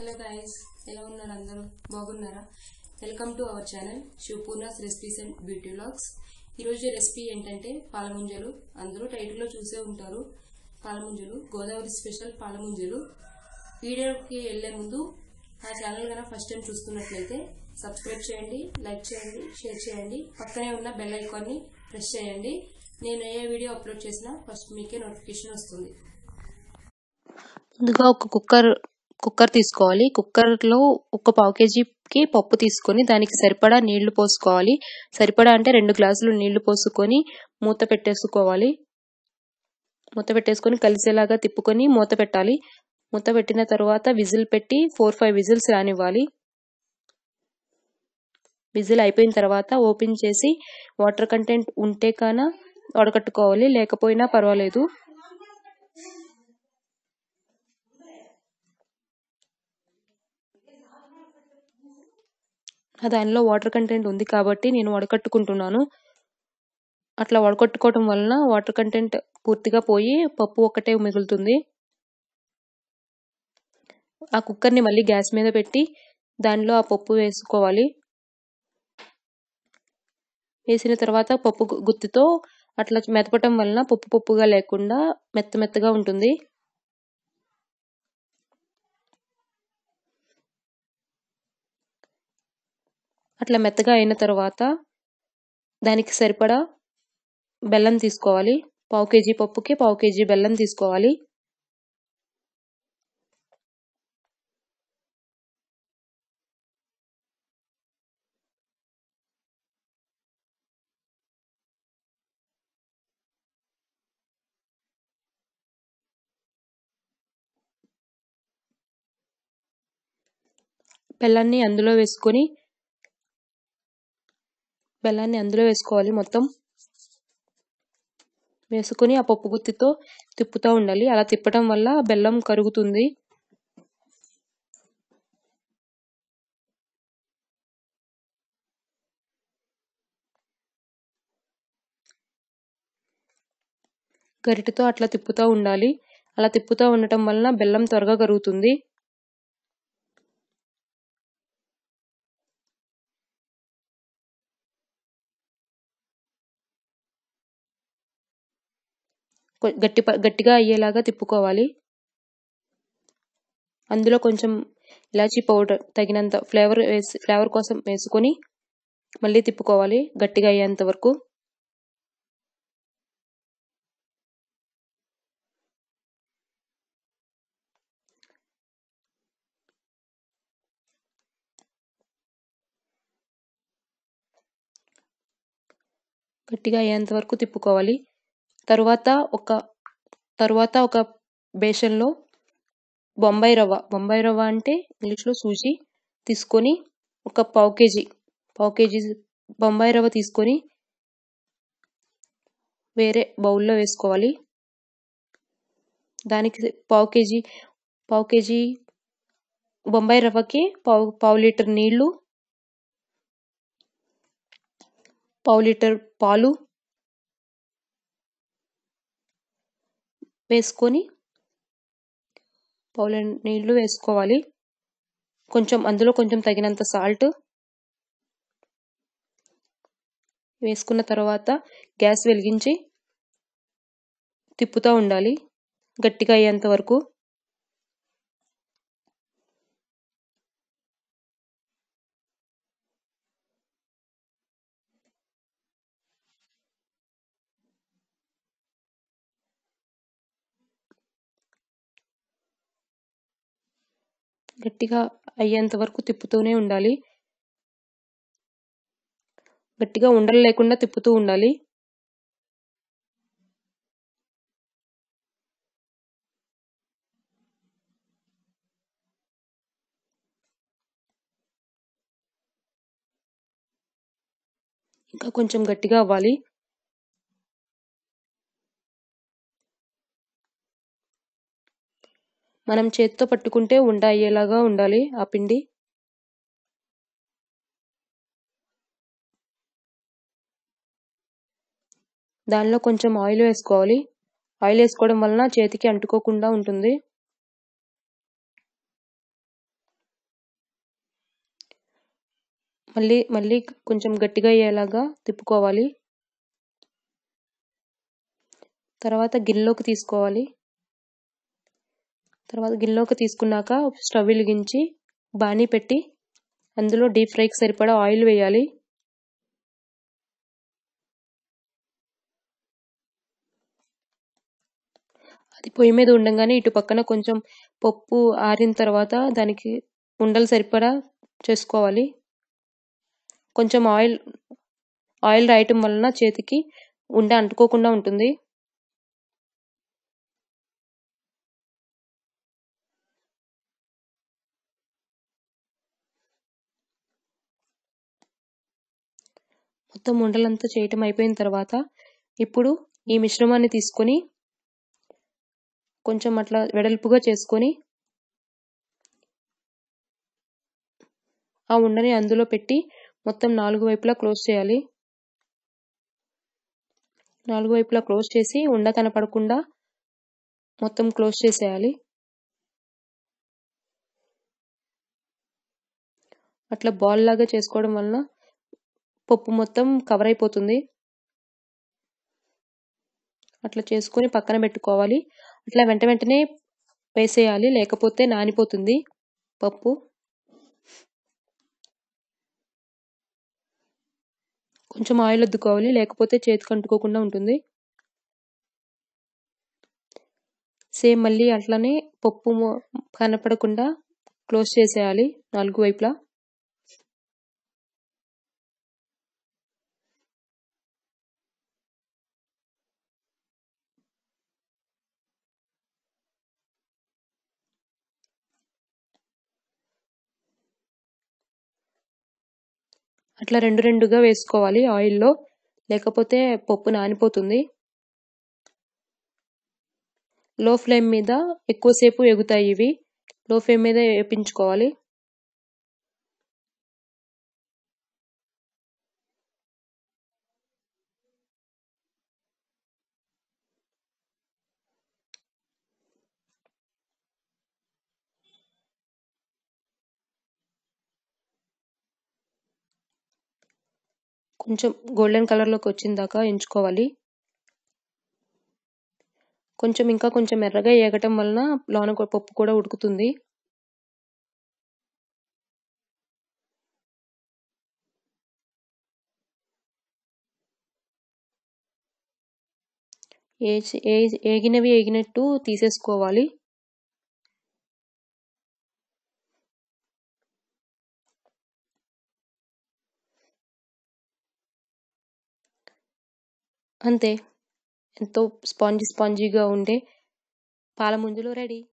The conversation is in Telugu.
హలో గాయస్ ఎలా ఉన్నారు అందరూ బాగున్నారా welcome to our channel Shivapurna's recipes and beauty vlogs ఈరోజు రెసిపీ ఏంటంటే పాలముంజలు అందరూ టైటిల్లో చూసే ఉంటారు పాలముంజలు గోదావరి స్పెషల్ పాలముంజలు వీడియోకి వెళ్లే ముందు నా ఛానల్ కనుక ఫస్ట్ టైం చూస్తున్నట్లయితే సబ్స్క్రైబ్ చేయండి లైక్ చేయండి షేర్ చేయండి పక్కనే ఉన్న బెల్ ఐకాన్ని ప్రెస్ చేయండి నేను ఏ వీడియో అప్లోడ్ చేసినా ఫస్ట్ మీకే నోటిఫికేషన్ వస్తుంది ముందుగా ఒక కుక్కర్ కుక్కర్ తీసుకోవాలి కుక్కర్లో ఒక పావు కేజీకి పప్పు తీసుకొని దానికి సరిపడా నీళ్లు పోసుకోవాలి సరిపడా అంటే రెండు గ్లాసులు నీళ్లు పోసుకొని మూత పెట్టేసుకోవాలి మూత పెట్టేసుకొని కలిసేలాగా తిప్పుకొని మూత పెట్టాలి మూత పెట్టిన తర్వాత విజిల్ పెట్టి ఫోర్ ఫైవ్ విజిల్స్ రానివ్వాలి విజిల్ అయిపోయిన తర్వాత ఓపెన్ చేసి వాటర్ కంటెంట్ ఉంటే కాన వడకట్టుకోవాలి లేకపోయినా పర్వాలేదు దానిలో వాటర్ కంటెంట్ ఉంది కాబట్టి నేను వడకట్టుకుంటున్నాను అట్లా వడకట్టుకోవటం వలన వాటర్ కంటెంట్ పూర్తిగా పోయి పప్పు ఒక్కటే మిగులుతుంది ఆ కుక్కర్ని మళ్ళీ గ్యాస్ మీద పెట్టి దానిలో ఆ పప్పు వేసుకోవాలి వేసిన తర్వాత పప్పు గుత్తితో అట్లా మెదపటం వలన పప్పు పప్పుగా లేకుండా మెత్త మెత్తగా ఉంటుంది అట్లా మెత్తగా అయిన తర్వాత దానికి సరిపడా బెల్లం తీసుకోవాలి పావు కేజీ పప్పుకి పావు కేజీ బెల్లం తీసుకోవాలి బెల్లాన్ని అందులో వేసుకొని బెల్లాన్ని అందులో వేసుకోవాలి మొత్తం వేసుకొని ఆ పప్పు గుత్తితో తిప్పుతూ ఉండాలి అలా తిప్పడం వల్ల బెల్లం కరుగుతుంది గరిటతో అట్లా తిప్పుతూ ఉండాలి అలా తిప్పుతూ ఉండటం వలన బెల్లం త్వరగా కరుగుతుంది గట్టి గట్టిగా అయ్యేలాగా తిప్పుకోవాలి అందులో కొంచెం ఇలాచీ పౌడర్ తగినంత ఫ్లేవర్ వేసి ఫ్లేవర్ కోసం వేసుకొని మళ్ళీ తిప్పుకోవాలి గట్టిగా అయ్యేంత వరకు గట్టిగా అయ్యేంత వరకు తిప్పుకోవాలి తరువాత ఒక తరువాత ఒక బేషన్లో బొంబాయి రవ్వ బొంబాయి రవ్వ అంటే ఇంగ్లీష్లో సూజీ తీసుకొని ఒక పావు కేజీ పావు కేజీ బొంబాయి రవ్వ తీసుకొని వేరే బౌల్లో వేసుకోవాలి దానికి పావు కేజీ పావు కేజీ బొంబాయి రవ్వకి పావు పావు లీటర్ నీళ్లు పావు లీటర్ పాలు వేసుకొని పావు నీళ్లు వేసుకోవాలి కొంచెం అందులో కొంచెం తగినంత సాల్ట్ వేసుకున్న తర్వాత గ్యాస్ వెలిగించి తిప్పుతూ ఉండాలి గట్టిగా అయ్యేంత వరకు గట్టిగా అయ్యేంత వరకు తిప్పుతూనే ఉండాలి గట్టిగా ఉండలు లేకుండా తిప్పుతూ ఉండాలి ఇంకా కొంచెం గట్టిగా అవ్వాలి మనం చేతితో పట్టుకుంటే ఉండ అయ్యేలాగా ఉండాలి ఆ పిండి దానిలో కొంచెం ఆయిల్ వేసుకోవాలి ఆయిల్ వేసుకోవడం వలన చేతికి అంటుకోకుండా ఉంటుంది మళ్ళీ మళ్ళీ కొంచెం గట్టిగా అయ్యేలాగా తిప్పుకోవాలి తర్వాత గిన్నెలోకి తీసుకోవాలి తర్వాత గిన్నెలోకి తీసుకున్నాక స్టవ్ వెలిగించి బాణీ పెట్టి అందులో డీప్ ఫ్రైకి సరిపడా ఆయిల్ వేయాలి అది పొయ్యి మీద ఉండగానే ఇటు పక్కన కొంచెం పప్పు ఆరిన తర్వాత దానికి ఉండలు సరిపడా చేసుకోవాలి కొంచెం ఆయిల్ ఆయిల్ రాయటం వలన చేతికి ఉండ అంటుకోకుండా ఉంటుంది మొత్తం ఉండలంతా చేయటం అయిపోయిన తర్వాత ఇప్పుడు ఈ మిశ్రమాన్ని తీసుకొని కొంచెం అట్లా వెడల్పుగా చేసుకొని ఆ ఉండని అందులో పెట్టి మొత్తం నాలుగు వైపులా క్లోజ్ చేయాలి నాలుగు వైపులా క్లోజ్ చేసి ఉండ కనపడకుండా మొత్తం క్లోజ్ చేసేయాలి అట్లా బాల్ లాగా చేసుకోవడం వలన పప్పు మొత్తం కవర్ అయిపోతుంది అట్లా చేసుకొని పక్కన పెట్టుకోవాలి అట్లా వెంట వెంటనే వేసేయాలి లేకపోతే నానిపోతుంది పప్పు కొంచెం ఆయిల్ అద్దుకోవాలి లేకపోతే చేతికి అంటుకోకుండా ఉంటుంది సేమ్ మళ్ళీ అట్లనే పప్పు కనపడకుండా క్లోజ్ చేసేయాలి నాలుగు వైపులా అట్లా రెండు రెండుగా వేసుకోవాలి ఆయిల్లో లేకపోతే పప్పు నానిపోతుంది లో ఫ్లేమ్ మీద ఎక్కువసేపు ఎగుతాయి ఇవి లో ఫ్లేమ్ మీద వేపించుకోవాలి కొంచెం గోల్డెన్ కలర్లోకి వచ్చిన దాకా ఎంచుకోవాలి కొంచెం ఇంకా కొంచెం ఎర్రగా ఏగటం వలన లోన పప్పు కూడా ఉడుకుతుంది ఏగినవి ఏగినట్టు తీసేసుకోవాలి అంతే ఎంతో స్పాంజీ స్పాంజీగా ఉండే పాల ముంజలు రెడీ